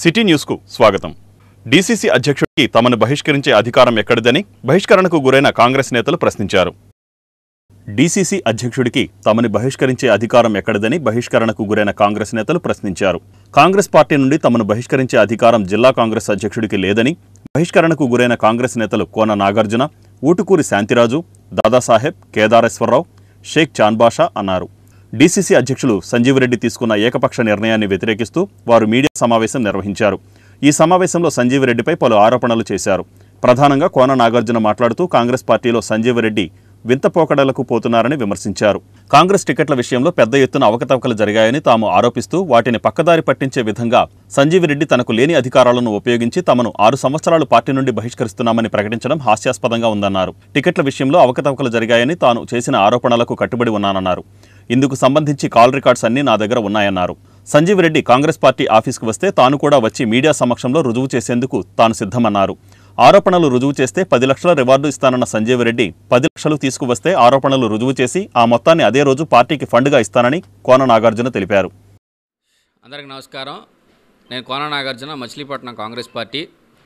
city న్యూస్కు స్వాగతం DCC అధ్యక్షుడికి తమను బహిష్కరించే అధికారం ఎక్కడిదని బహిష్కరణకు గురైన కాంగ్రెస్ నేతలు ప్రశ్నించారు డీసీసీ అధ్యక్షుడికి తమని బహిష్కరించే అధికారం ఎక్కడిదని బహిష్కరణకు గురైన కాంగ్రెస్ నేతలు ప్రశ్నించారు కాంగ్రెస్ పార్టీ నుండి తమను బహిష్కరించే అధికారం జిల్లా కాంగ్రెస్ అధ్యక్షుడికి లేదని బహిష్కరణకు గురైన కాంగ్రెస్ నేతలు కోన నాగార్జున ఊటుకూరి శాంతిరాజు దాదాసాహెబ్ కేదారేశ్వరరావు షేక్ చాన్బాషా అన్నారు డీసీసీ అధ్యక్షులు సంజీవ్ రెడ్డి తీసుకున్న ఏకపక్ష నిర్ణయాన్ని వ్యతిరేకిస్తూ వారు మీడియా సమావేశం నిర్వహించారు ఈ సమావేశంలో సంజీవ్ రెడ్డిపై పలు ఆరోపణలు చేశారు ప్రధానంగా కోన నాగార్జున మాట్లాడుతూ కాంగ్రెస్ పార్టీలో సంజీవ్ రెడ్డి వింత పోకడలకు పోతున్నారని విమర్శించారు కాంగ్రెస్ టికెట్ల విషయంలో పెద్ద ఎత్తున అవకతవకలు జరిగాయని తాము ఆరోపిస్తూ వాటిని పక్కదారి పట్టించే విధంగా సంజీవ్ రెడ్డి తనకు లేని అధికారాలను ఉపయోగించి తమను ఆరు సంవత్సరాలు పార్టీ నుండి బహిష్కరిస్తున్నామని ప్రకటించడం హాస్యాస్పదంగా ఉందన్నారు టికెట్ల విషయంలో అవకతవకలు జరిగాయని తాను చేసిన ఆరోపణలకు కట్టుబడి ఉన్నానన్నారు ఇందుకు సంబంధించి కాల్ రికార్డ్స్ అన్నీ నా దగ్గర ఉన్నాయన్నారు సంజీవ్ రెడ్డి కాంగ్రెస్ పార్టీ ఆఫీస్కు వస్తే తాను కూడా వచ్చి మీడియా సమక్షంలో రుజువు చేసేందుకు తాను సిద్ధమన్నారు ఆరోపణలు రుజువు చేస్తే పది లక్షల రివార్డు ఇస్తానన్న సంజీవ్ రెడ్డి పది లక్షలు తీసుకువస్తే ఆరోపణలు రుజువు చేసి ఆ మొత్తాన్ని అదే రోజు పార్టీకి ఫండ్గా ఇస్తానని కోన నాగార్జున తెలిపారు అందరికి నమస్కారం నేను కోన నాగార్జున మచిలీపట్నం కాంగ్రెస్ పార్టీ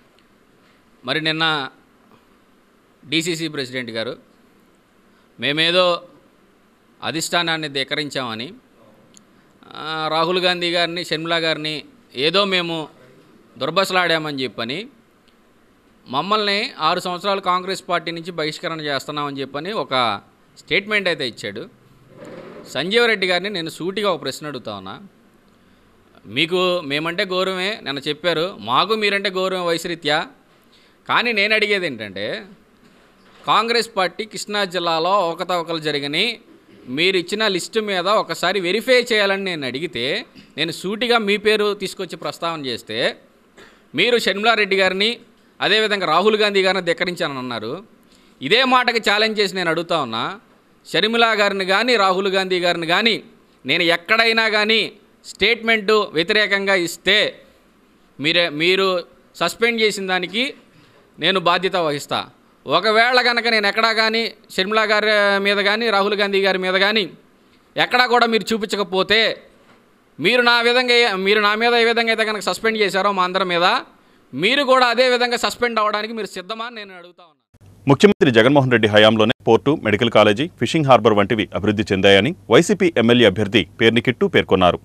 మరి నిన్న డీసీసీ ప్రెసిడెంట్ గారు మేమేదో అధిష్టానాన్ని ధిక్కరించామని ఆ, రాహుల్ గాంధీ గారిని షర్మిలా గారిని ఏదో మేము దుర్బసలాడామని చెప్పని మమ్మల్ని ఆరు సంవత్సరాలు కాంగ్రెస్ పార్టీ నుంచి బహిష్కరణ చేస్తున్నామని చెప్పని ఒక స్టేట్మెంట్ అయితే ఇచ్చాడు సంజీవ్ రెడ్డి గారిని నేను సూటిగా ఒక ప్రశ్న అడుగుతా ఉన్నా మీకు మేమంటే గౌరవమే నిన్న చెప్పారు మాకు మీరంటే గౌరవం వయసురీత్యా కానీ నేను అడిగేది ఏంటంటే కాంగ్రెస్ పార్టీ కృష్ణా జిల్లాలో అవకతవకలు జరిగని మీరు ఇచ్చిన లిస్టు మీద ఒకసారి వెరిఫై చేయాలని నేను అడిగితే నేను సూటిగా మీ పేరు తీసుకొచ్చి ప్రస్తావన చేస్తే మీరు షర్మిలారెడ్డి గారిని అదేవిధంగా రాహుల్ గాంధీ గారిని ధిక్కరించానని అన్నారు ఇదే మాటకి ఛాలెంజ్ చేసి నేను అడుగుతా ఉన్నా షర్మిలా గారిని కానీ రాహుల్ గాంధీ గారిని కానీ నేను ఎక్కడైనా కానీ స్టేట్మెంటు వ్యతిరేకంగా ఇస్తే మీరే మీరు సస్పెండ్ చేసిన దానికి నేను బాధ్యత వహిస్తా ఒకవేళ కనుక నేను ఎక్కడా కానీ షర్మిలా గారి మీద కానీ రాహుల్ గాంధీ గారి మీద కానీ ఎక్కడా కూడా మీరు చూపించకపోతే మీరు నా విధంగా ఏ- మీరు నా మీద ఏ విధంగా అయితే కనుక సస్పెండ్ చేశారో మా అందరి మీద మీరు కూడా అదే విధంగా సస్పెండ్ అవ్వడానికి మీరు సిద్ధమా అని నేను అడుగుతా ఉన్నాను ముఖ్యమంత్రి జగన్మోహన్ రెడ్డి హయాంలోనే port medical college fishing harbour వంటివి అభివృద్ధి చెందాయని వైసీపీ ఎమ్మెల్యే అభ్యర్థి పేర్నికిట్టు పేర్కొన్నారు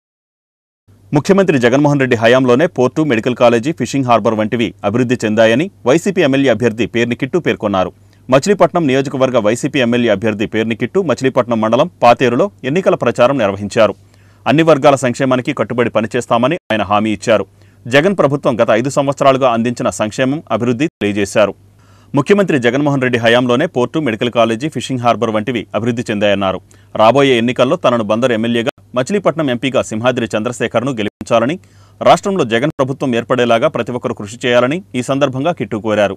ముఖ్యమంత్రి జగన్మోహన్ రెడ్డి హయాంలోనే port medical college fishing harbour వంటివి అభివృద్ధి చెందాయని వైసీపీ ఎమ్మెల్యే అభ్యర్థి పేర్నికిట్టు పేర్కొన్నారు మచిలీపట్నం నియోజకవర్గ వైసీపీ ఎమ్మెల్యే అభ్యర్థి పేర్నికిట్టు మచిలీపట్నం మండలం పాతేరులో ఎన్నికల ప్రచారం నిర్వహించారు అన్ని వర్గాల సంక్షేమానికి కట్టుబడి పనిచేస్తామని ఆయన హామీ ఇచ్చారు జగన్ ప్రభుత్వం గత ఐదు సంవత్సరాలుగా అందించిన సంక్షేమం అభివృద్ధి తెలియజేశారు ముఖ్యమంత్రి జగన్మోహన్ రెడ్డి హయాంలోనే port medical college fishing harbour వంటివి అభివృద్ధి చెందాయన్నారు రాబోయే ఎన్నికల్లో తనను బందరు ఎమ్మెల్యేగా మచిలీపట్నం ఎంపీగా సింహాద్రి చంద్రశేఖర్ను గెలిపించాలని రాష్ట్రంలో జగన్ ప్రభుత్వం ఏర్పడేలాగా ప్రతి ఒక్కరూ కృషి చేయాలని ఈ సందర్భంగా కిట్టు కోరారు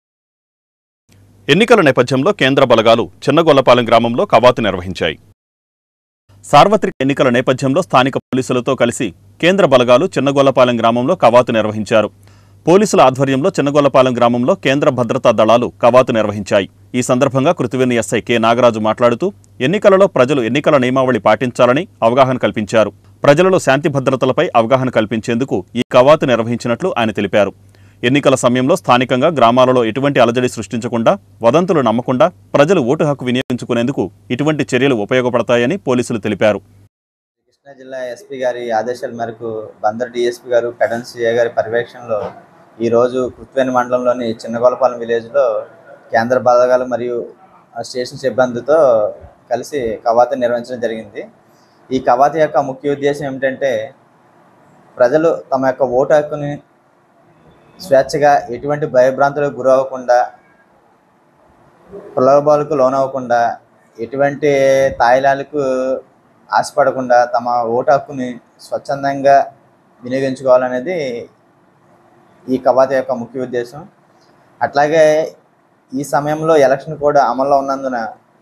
ఎన్నికల నేపథ్యంలో కేంద్ర బలగాలు చిన్నగొల్లపాలెం గ్రామంలో కవాతు నిర్వహించాయి సార్వత్రిక ఎన్నికల నేపథ్యంలో స్థానిక పోలీసులతో కలిసి కేంద్ర బలగాలు చిన్నగొల్లపాలెం గ్రామంలో కవాతు నిర్వహించారు పోలీసుల ఆధ్వర్యంలో చిన్నగొల్లపాలెం గ్రామంలో కేంద్ర భద్రతా దళాలు కవాతు నిర్వహించాయి ఈ సందర్భంగా కృతివేని ఎస్ఐ కె నాగరాజు మాట్లాడుతూ ఎన్నికలలో ప్రజలు ఎన్నికల నియమావళి పాటించాలని అవగాహన కల్పించారు ప్రజలలో శాంతి భద్రతలపై అవగాహన కల్పించేందుకు ఈ కవాతు నిర్వహించినట్లు ఆయన తెలిపారు ఎన్నికల సమయంలో స్థానికంగా గ్రామాలలో ఎటువంటి అలజడి సృష్టించకుండా వదంతులు నమ్మకుండా ప్రజలు ఓటు హక్కు వినియోగించుకునేందుకు ఇటువంటి చర్యలు ఉపయోగపడతాయని పోలీసులు తెలిపారు కృష్ణా జిల్లా ఎస్పీ గారి ఆదేశాల మేరకు బందర్ డిఎస్పీ గారు పెడన్ సిఏ గారి పర్యవేక్షణలో ఈరోజు కృత్వేని మండలంలోని చిన్నగోలపాలెం విలేజ్లో కేంద్ర బలగాలు మరియు ఆ స్టేషన్ సిబ్బందితో కలిసి కవాతు నిర్వహించడం జరిగింది ఈ కవాతు యొక్క ముఖ్య ఉద్దేశం ఏమిటంటే ప్రజలు తమ యొక్క ఓటు హక్కుని స్వేచ్ఛగా ఎటువంటి భయభ్రాంతులకు గురవ్వకుండా ప్రలోభాలకు లోనవ్వకుండా ఎటువంటి తాయిలాలకు ఆశపడకుండా తమ ఓటు హక్కుని స్వచ్ఛందంగా వినియోగించుకోవాలనేది ఈ కవాతు యొక్క ముఖ్య ఉద్దేశం అట్లాగే ఈ సమయంలో ఎలక్షన్ కూడా అమల్లో ఉన్నందున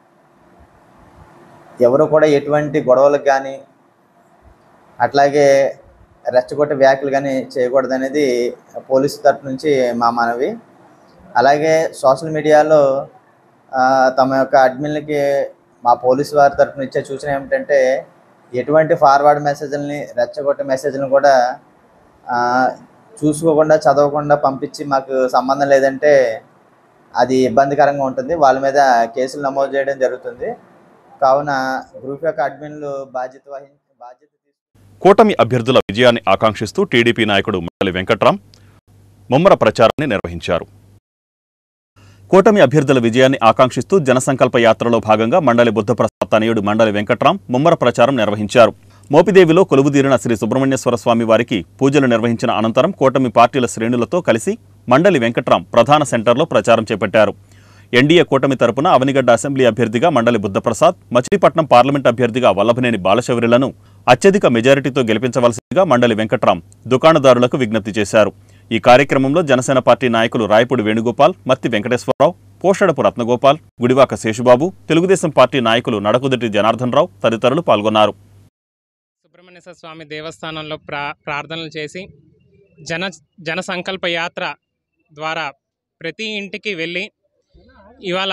ఎవరు కూడా ఎటువంటి గొడవలకు కానీ అట్లాగే రెచ్చగొట్టే వ్యాఖ్యలు కానీ చేయకూడదనేది పోలీసు తరపు నుంచి మా మనవి అలాగే సోషల్ మీడియాలో ఆ, తమ యొక్క అడ్మిన్లకి మా పోలీసు వారి తరఫున ఇచ్చే సూచన ఏమిటంటే ఎటువంటి ఫార్వర్డ్ మెసేజ్ని రెచ్చగొట్టే మెసేజ్ని కూడా ఆ, చూసుకోకుండా చదవకుండా పంపించి మాకు సంబంధం లేదంటే అది ఇబ్బందికరంగా ఉంటుంది వాళ్ళ మీద కేసులు నమోదు చేయడం జరుగుతుంది కావున గ్రూప్ యొక్క అడ్మిన్లు బాధ్యత వహించి బాధ్యత తీసుకు కూటమి అభ్యర్థుల విజయాన్ని ఆకాంక్షిస్తూ టీడీపీ నాయకుడు మండలి వెంకట్రాం ముమ్మర ప్రచారాన్ని నిర్వహించారు కూటమి అభ్యర్థుల విజయాన్ని ఆకాంక్షిస్తూ జనసంకల్ప యాత్రలో భాగంగా మండలి బుద్ధప్రసాద్ తనయుడు మండలి వెంకట్రాం ముమ్మర ప్రచారం నిర్వహించారు మోపిదేవిలో కొలువుదీరిన శ్రీ సుబ్రహ్మణ్యేశ్వర స్వామి వారికి పూజలు నిర్వహించిన అనంతరం కూటమి పార్టీల శ్రేణులతో కలిసి మండలి వెంకట్రాం ప్రధాన సెంటర్లో ప్రచారం చేపట్టారు ఎన్డీఏ కూటమి తరపున అవనిగడ్డ అసెంబ్లీ అభ్యర్థిగా మండలి బుద్ధప్రసాద్ మచిలీపట్నం పార్లమెంట్ అభ్యర్థిగా వల్లభనేని బాలశౌరిలను అత్యధిక మెజారిటీతో గెలిపించవలసిందిగా మండలి వెంకట్రాం దుకాణదారులకు విజ్ఞప్తి చేశారు ఈ కార్యక్రమంలో జనసేన పార్టీ నాయకులు రాయపూడి వేణుగోపాల్ మత్తి వెంకటేశ్వరరావు పోషడపు రత్నగోపాల్ గుడివాక శేషుబాబు తెలుగుదేశం పార్టీ నాయకులు నడకుదటి జనార్దన్ రావు తదితరులు పాల్గొన్నారు సుబ్రహ్మణ్యేశ్వర స్వామి దేవస్థానంలో ప్రా ప్రార్థనలు చేసి జన జన సంకల్ప యాత్ర ద్వారా ప్రతి ఇంటికి వెళ్ళి ఇవాళ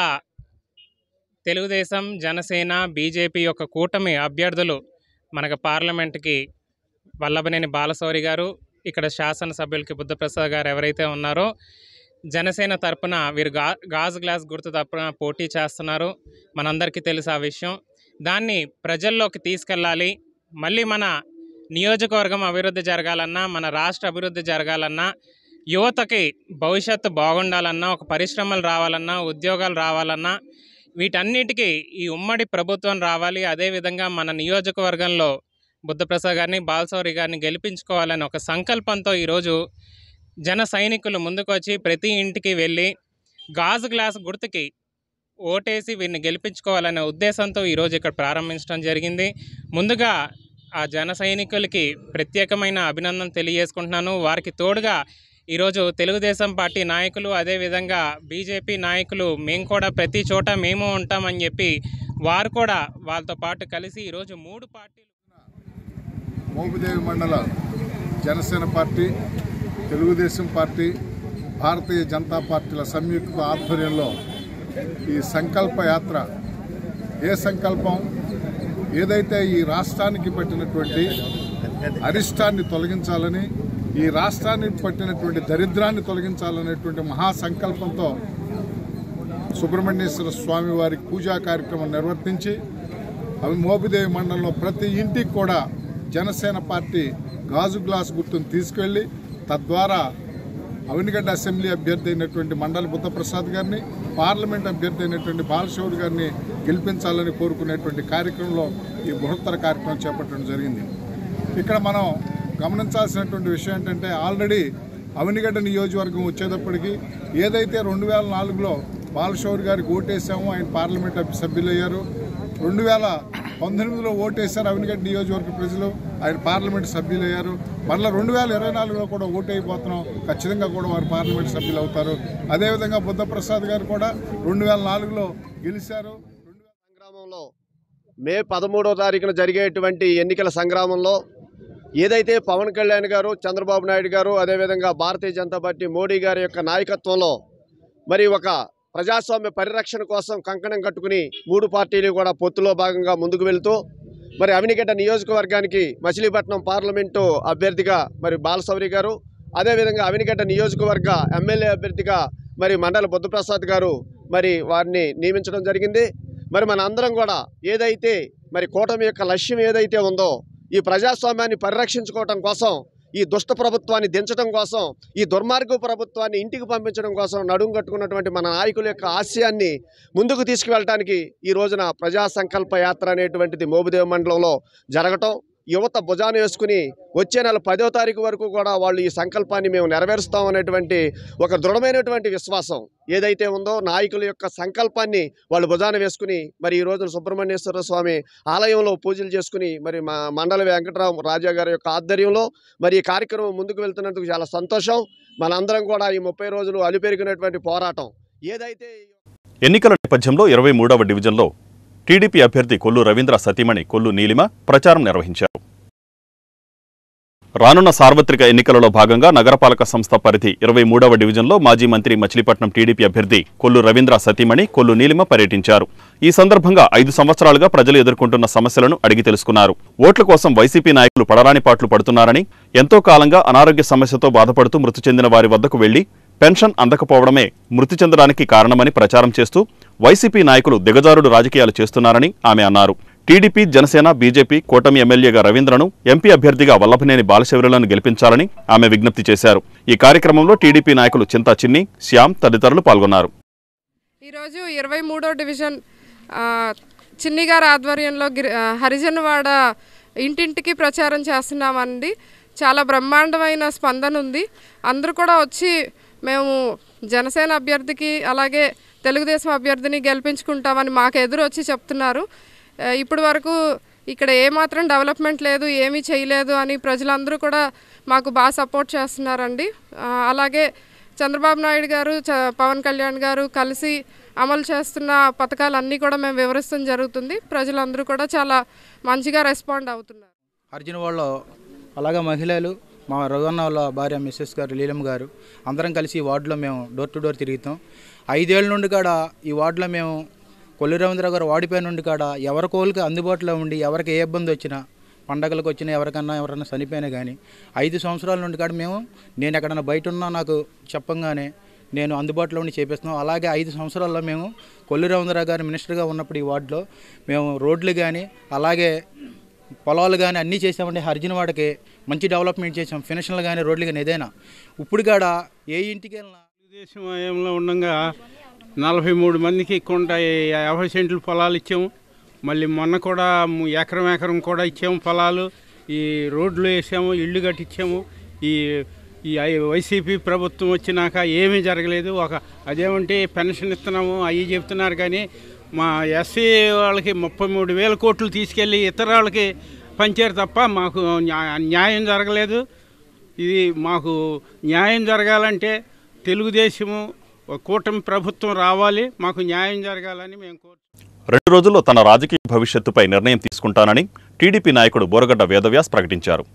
తెలుగుదేశం జనసేన బీజేపీ యొక్క కూటమి అభ్యర్థులు మనకు పార్లమెంట్కి వల్లభనేని బాలశౌరి గారు ఇక్కడ శాసనసభ్యులకి బుద్ధప్రసాద్ గారు ఎవరైతే ఉన్నారో జనసేన తరపున వీరు గా గాజు గ్లాస్ గుర్తు తరపున పోటీ చేస్తున్నారు మనందరికీ తెలుసు ఆ విషయం దాన్ని ప్రజల్లోకి తీసుకెళ్ళాలి మళ్ళీ మన నియోజకవర్గం అభివృద్ధి జరగాలన్నా మన రాష్ట్ర అభివృద్ధి జరగాలన్నా యువతకి భవిష్యత్తు బాగుండాలన్నా ఒక పరిశ్రమలు రావాలన్నా ఉద్యోగాలు రావాలన్నా వీటన్నిటికీ ఈ ఉమ్మడి ప్రభుత్వం రావాలి అదేవిధంగా మన నియోజకవర్గంలో బుద్ధప్రసాద్ గారిని బాలసౌరి గారిని గెలిపించుకోవాలని ఒక సంకల్పంతో ఈరోజు జన సైనికులు ముందుకొచ్చి ప్రతి ఇంటికి వెళ్ళి గాజు గ్లాస్ గుర్తుకి ఓటేసి వీరిని గెలిపించుకోవాలనే ఉద్దేశంతో ఈరోజు ఇక్కడ ప్రారంభించడం జరిగింది ముందుగా ఆ జన సైనికులకి ప్రత్యేకమైన అభినందన తెలియజేసుకుంటున్నాను వారికి తోడుగా ఈరోజు తెలుగుదేశం పార్టీ నాయకులు అదేవిధంగా బీజేపీ నాయకులు మేము కూడా ప్రతి చోట మేము ఉంటామని చెప్పి వారు కూడా వాళ్ళతో పాటు కలిసి ఈరోజు మూడు పార్టీలు మోపిదేవి మండల జనసేన పార్టీ తెలుగుదేశం పార్టీ భారతీయ జనతా పార్టీల సంయుక్త ఆధ్వర్యంలో ఈ సంకల్ప యాత్ర ఏ సంకల్పం ఏదైతే ఈ రాష్ట్రానికి పట్టినటువంటి అరిష్టాన్ని తొలగించాలని ఈ రాష్ట్రానికి పట్టినటువంటి దరిద్రాన్ని తొలగించాలనేటువంటి మహా సంకల్పంతో సుబ్రహ్మణ్యేశ్వర స్వామి వారికి పూజా కార్యక్రమం నిర్వర్తించి అవి మోపిదేవి మండలంలో ప్రతి ఇంటికి కూడా జనసేన పార్టీ గాజు గ్లాస్ గుర్తును తీసుకెళ్లి తద్వారా అవినిగడ్డ అసెంబ్లీ అభ్యర్థి అయినటువంటి మండలి బుద్ధప్రసాద్ గారిని పార్లమెంట్ అభ్యర్థి అయినటువంటి బాలశౌరి గారిని గెలిపించాలని కోరుకునేటువంటి కార్యక్రమంలో ఈ బృహత్తర కార్యక్రమం చేపట్టడం జరిగింది ఇక్కడ మనం గమనించాల్సినటువంటి విషయం ఏంటంటే ఆల్రెడీ అవనిగడ్డ నియోజకవర్గం వచ్చేటప్పటికి ఏదైతే రెండు వేల నాలుగులో బాలశౌరి గారికి ఓటేసామో ఆయన పార్లమెంట్ అభ్య- సభ్యులయ్యారు రెండు వేల పంతొమ్మిదిలో ఓటేశారు అవినిగడ్డ నియోజకవర్గ ప్రజలు ఆయన పార్లమెంట్ సభ్యులయ్యారు మళ్ళీ రెండు వేల ఇరవై నాలుగులో కూడా ఓటు అయిపోతున్నాం ఖచ్చితంగా కూడా వారు పార్లమెంట్ సభ్యులు అవుతారు అదేవిధంగా బుద్ధప్రసాద్ గారు కూడా రెండు వేల నాలుగులో గెలిచారు సంగ్రామంలో మే పదమూడో తారీఖున జరిగేటువంటి ఎన్నికల సంగ్రామంలో ఏదైతే పవన్ కళ్యాణ్ గారు చంద్రబాబు నాయుడు గారు అదేవిధంగా భారతీయ జనతా పార్టీ మోడీ గారి యొక్క నాయకత్వంలో మరి ఒక ప్రజాస్వామ్య పరిరక్షణ కోసం కంకణం కట్టుకుని మూడు పార్టీలు కూడా పొత్తులో భాగంగా ముందుకు వెళ్తూ మరి అవినిగడ్డ నియోజకవర్గానికి మచిలీపట్నం పార్లమెంటు అభ్యర్థిగా మరి బాలశౌరి గారు అదేవిధంగా అవినిగడ్డ నియోజకవర్గ ఎమ్మెల్యే అభ్యర్థిగా మరి మండల బుద్ధప్రసాద్ గారు మరి వారిని నియమించడం జరిగింది మరి మన అందరం కూడా ఏదైతే మరి కూటమి యొక్క లక్ష్యం ఏదైతే ఉందో ఈ ప్రజాస్వామ్యాన్ని పరిరక్షించుకోవటం కోసం ఈ దుష్ట ప్రభుత్వాన్ని దించడం కోసం ఈ దుర్మార్గ ప్రభుత్వాన్ని ఇంటికి పంపించడం కోసం నడుం కట్టుకున్నటువంటి మన నాయకుల యొక్క ఆశయాన్ని ముందుకు తీసుకువెళ్ళటానికి ఈ రోజున ప్రజా సంకల్ప యాత్ర అనేటువంటిది మోబుదేవ మండలంలో జరగటం యువత భుజాన వేసుకుని వచ్చే నెల పదో తారీఖు వరకు కూడా వాళ్ళు ఈ సంకల్పాన్ని మేము నెరవేరుస్తాం అనేటువంటి ఒక దృఢమైనటువంటి విశ్వాసం ఏదైతే ఉందో నాయకుల యొక్క సంకల్పాన్ని వాళ్ళు భుజాన వేసుకుని మరి ఈ రోజున సుబ్రహ్మణ్యేశ్వర స్వామి ఆలయంలో పూజలు చేసుకుని మరి మా మండల వెంకటరావు రాజా గారి యొక్క ఆధ్వర్యంలో మరి ఈ కార్యక్రమం ముందుకు వెళ్తున్నందుకు చాలా సంతోషం మనందరం కూడా ఈ ముప్పై రోజులు అలుపెరిగినటువంటి పోరాటం ఏదైతే ఎన్నికల నేపథ్యంలో ఇరవై మూడవ డివిజన్లో టీడీపీ అభ్యర్థి కొల్లు రవీంద్ర సతీమణి కొల్లు నీలిమ ప్రచారం నిర్వహించారు రానున్న సార్వత్రిక ఎన్నికలలో భాగంగా నగరపాలక సంస్థ పరిధి ఇరవై మూడవ డివిజన్లో మాజీ మంత్రి మచిలీపట్నం టీడీపీ అభ్యర్థి కొల్లు రవీంద్ర సతీమణి కొల్లు నీలిమ పర్యటించారు ఈ సందర్భంగా ఐదు సంవత్సరాలుగా ప్రజలు ఎదుర్కొంటున్న సమస్యలను అడిగి తెలుసుకున్నారు ఓట్ల కోసం వైసీపీ నాయకులు పడరాని పాట్లు పడుతున్నారని ఎంతో కాలంగా అనారోగ్య సమస్యతో బాధపడుతూ మృతి చెందిన వారి వద్దకు వెళ్లి పెన్షన్ అందకపోవడమే మృతి చెందడానికి కారణమని ప్రచారం చేస్తూ వైసీపీ నాయకులు దిగజారుడు రాజకీయాలు చేస్తున్నారని ఆమె అన్నారు టీడీపీ జనసేన బీజేపీ కూటమి ఎమ్మెల్యేగా రవీంద్రను ఎంపీ అభ్యర్థిగా వల్లభనేని బాలశౌరులను గెలిపించాలని ఆమె విజ్ఞప్తి చేశారు ఈ కార్యక్రమంలో టీడీపీ నాయకులు చింతా చిన్ని శ్యామ్ తదితరులు పాల్గొన్నారు ఈరోజు ఇరవై మూడో డివిజన్ ఆ, చిన్ని గారి ఆధ్వర్యంలో గిరి ఆ, హరిజనవాడ ఇంటింటికి ప్రచారం చేస్తున్నామండి చాలా బ్రహ్మాండమైన స్పందన ఉంది అందరూ కూడా వచ్చి మేము జనసేన అభ్యర్థికి అలాగే తెలుగుదేశం అభ్యర్థిని గెలిపించుకుంటామని మాకు ఎదురు వచ్చి చెప్తున్నారు ఆ, ఇప్పటి వరకు ఇక్కడ ఏమాత్రం డెవలప్మెంట్ లేదు ఏమీ చేయలేదు అని ప్రజలందరూ కూడా మాకు బాగా సపోర్ట్ చేస్తున్నారండి ఆ, అలాగే చంద్రబాబు నాయుడు గారు చ పవన్ కళ్యాణ్ గారు కలిసి అమలు చేస్తున్న పథకాలన్నీ కూడా మేము వివరిస్తాం జరుగుతుంది ప్రజలందరూ కూడా చాలా మంచిగా రెస్పాండ్ అవుతున్నారు అర్జున్ వాళ్ళు అలాగే మహిళలు మా రఘువన్న వాళ్ళ భార్య మిస్సెస్ గారు లీలమ్మ గారు అందరం కలిసి ఈ వార్డులో మేము డోర్ టు డోర్ తిరుగుతాం ఐదేళ్ళ నుండి కాడ ఈ వార్డులో మేము కొల్లు రవీంద్ర గారు వాడిపోయిన నుండి కాడ ఎవరి కోళ్ళకి అందుబాటులో ఉండి ఎవరికి ఏ ఇబ్బంది వచ్చినా పండగలకు వచ్చినా ఎవరికన్నా ఎవరైనా చనిపోయినా కానీ ఐదు సంవత్సరాల నుండి కాడ మేము నేను ఎక్కడైనా బయట ఉన్నా నాకు చెప్పంగానే నేను అందుబాటులో ఉండి చేపిస్తున్నాం అలాగే ఐదు సంవత్సరాల్లో మేము కొల్లు రవీంద్ర గారు మినిస్టర్గా ఉన్నప్పుడు ఈ వార్డులో మేము రోడ్లు కానీ అలాగే పొలాలు కానీ అన్నీ చేసామండి హర్జునవాడకి మంచి డెవలప్మెంట్ చేసాం ఫినిషన్లు కానీ రోడ్లు కానీ ఏదైనా ఇప్పుడు కాడ ఏ ఇంటికి వెళ్ళినా తెలుగుదేశం హయాంలో ఉండగా నలభై మూడు మందికి కొంట యాభై సెంట్లు పొలాలు ఇచ్చాము మళ్ళీ మొన్న కూడా ము- ఎకరం ఎకరం కూడా ఇచ్చాము పొలాలు ఈ రోడ్లు వేసాము ఇళ్ళు కట్టించాము ఈ ఈ ఐ- వైసీపీ ప్రభుత్వం వచ్చినాక ఏమీ జరగలేదు ఒక అదేమంటే పెన్షన్ ఇస్తున్నాము అవి చెప్తున్నారు కానీ మా ఎస్సీ వాళ్ళకి ముప్పై మూడు వేల కోట్లు తీసుకెళ్ళి ఇతర వాళ్ళకి పంచారు తప్ప మాకు న్యా- న్యాయం జరగలేదు ఇది మాకు న్యాయం జరగాలంటే తెలుగుదేశము ఒక కూటమి ప్రభుత్వం రావాలి మాకు న్యాయం జరగాలని మేము కోరు రెండు రోజుల్లో తన రాజకీయ భవిష్యత్తుపై నిర్ణయం తీసుకుంటానని టీడీపీ నాయకుడు బోరగడ్డ వేదవ్యాస్ ప్రకటించారు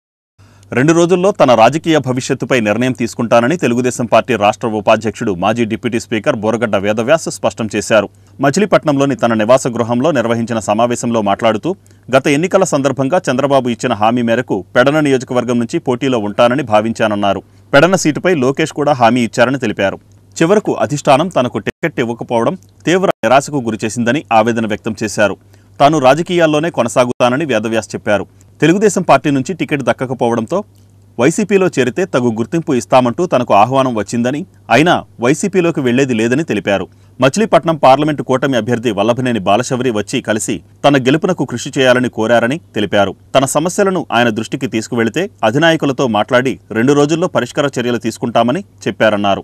రెండు రోజుల్లో తన రాజకీయ భవిష్యత్తుపై నిర్ణయం తీసుకుంటానని తెలుగుదేశం పార్టీ రాష్ట్ర ఉపాధ్యక్షుడు మాజీ డిప్యూటీ స్పీకర్ బోరగడ్డ వేదవ్యాస్ స్పష్టం చేశారు మచిలీపట్నంలోని తన నివాస గృహంలో నిర్వహించిన సమావేశంలో మాట్లాడుతూ గత ఎన్నికల సందర్భంగా చంద్రబాబు ఇచ్చిన హామీ మేరకు పెడన నియోజకవర్గం నుంచి పోటీలో ఉంటానని భావించానన్నారు పెడన సీటుపై లోకేష్ కూడా హామీ ఇచ్చారని తెలిపారు చివరకు అధిష్టానం తనకు టికెట్ ఇవ్వకపోవడం తీవ్ర నిరాశకు గురిచేసిందని ఆవేదన వ్యక్తం చేశారు తాను రాజకీయాల్లోనే కొనసాగుతానని వేదవ్యాస్ చెప్పారు తెలుగుదేశం పార్టీ నుంచి టికెట్ దక్కకపోవడంతో వైసీపీలో చేరితే తగు గుర్తింపు ఇస్తామంటూ తనకు ఆహ్వానం వచ్చిందని అయినా వైసీపీలోకి వెళ్లేది లేదని తెలిపారు మచిలీపట్నం పార్లమెంటు కూటమి అభ్యర్థి వల్లభనేని బాలశౌరి వచ్చి కలిసి తన గెలుపునకు కృషి చేయాలని కోరారని తెలిపారు తన సమస్యలను ఆయన దృష్టికి తీసుకువెళితే అధినాయకులతో మాట్లాడి రెండు రోజుల్లో పరిష్కార చర్యలు తీసుకుంటామని చెప్పారన్నారు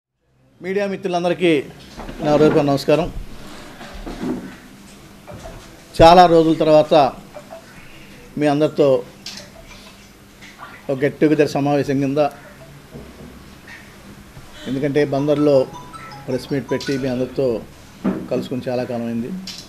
మీడియా మిత్రులందరికీ నా హృదయపూర్వక నమస్కారం చాలా రోజుల తర్వాత మీ అందరితో ఒక గెట్ టుగెదర్ సమావేశం కింద ఎందుకంటే బందర్లో ప్రెస్ మీట్ పెట్టి మీ అందరితో కలుసుకుని చాలా కాలం అయింది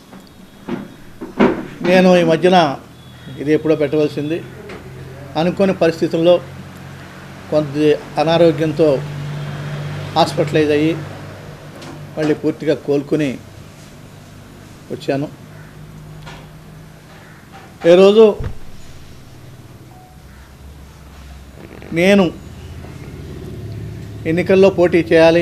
నేను ఈ మధ్యన ఇది ఎప్పుడో పెట్టవలసింది అనుకోని పరిస్థితుల్లో కొంత అనారోగ్యంతో హాస్పిటలైజ్ అయ్యి మళ్ళీ పూర్తిగా కోలుకుని వచ్చాను ఏ రోజు నేను ఎన్నికల్లో పోటీ చేయాలి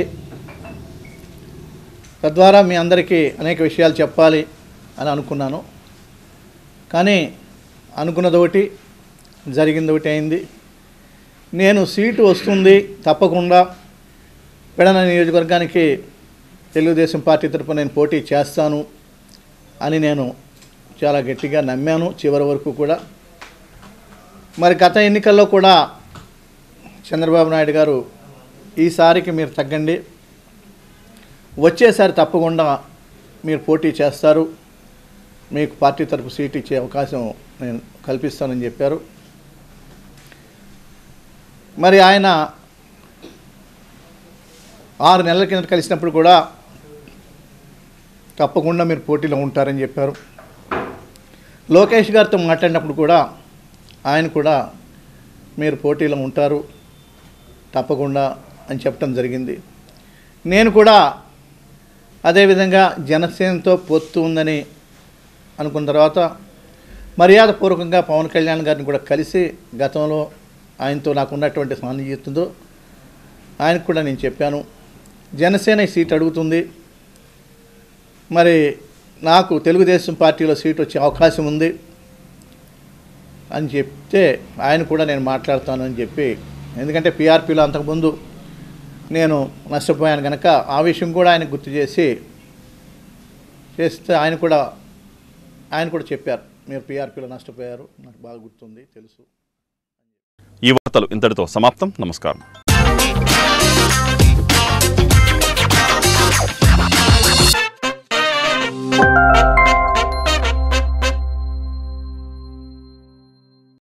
తద్వారా మీ అందరికీ అనేక విషయాలు చెప్పాలి అని అనుకున్నాను కానీ అనుకున్నది ఒకటి జరిగింది ఒకటి అయింది నేను సీటు వస్తుంది తప్పకుండా పెడన నియోజకవర్గానికి తెలుగుదేశం పార్టీ తరపున నేను పోటీ చేస్తాను అని నేను చాలా గట్టిగా నమ్మాను చివరి వరకు కూడా మరి గత ఎన్నికల్లో కూడా చంద్రబాబు నాయుడు గారు ఈసారికి మీరు తగ్గండి వచ్చేసారి తప్పకుండా మీరు పోటీ చేస్తారు మీకు పార్టీ తరపు సీట్ ఇచ్చే అవకాశం నేను కల్పిస్తానని చెప్పారు మరి ఆయన ఆరు నెలల కింద కలిసినప్పుడు కూడా తప్పకుండా మీరు పోటీలో ఉంటారని చెప్పారు లోకేష్ గారితో మాట్లాడినప్పుడు కూడా ఆయన కూడా మీరు పోటీలో ఉంటారు తప్పకుండా అని చెప్పడం జరిగింది నేను కూడా అదేవిధంగా జనసేనతో పొత్తు ఉందని అనుకున్న తర్వాత మర్యాదపూర్వకంగా పవన్ కళ్యాణ్ గారిని కూడా కలిసి గతంలో ఆయనతో నాకు ఉన్నటువంటి సాన్నిహితంతో ఆయనకు కూడా నేను చెప్పాను జనసేన ఈ సీట్ అడుగుతుంది మరి నాకు తెలుగుదేశం పార్టీలో సీట్ వచ్చే అవకాశం ఉంది అని చెప్తే ఆయన కూడా నేను మాట్లాడతాను అని చెప్పి ఎందుకంటే పీఆర్పీలో అంతకుముందు నేను నష్టపోయాను కనుక ఆ విషయం కూడా ఆయన గుర్తు చేసి చేస్తే ఆయన కూడా ఆయన కూడా చెప్పారు మీరు పీఆర్పీలో నష్టపోయారు నాకు బాగా గుర్తుంది తెలుసు ఈ వార్తలు ఇంతటితో సమాప్తం నమస్కారం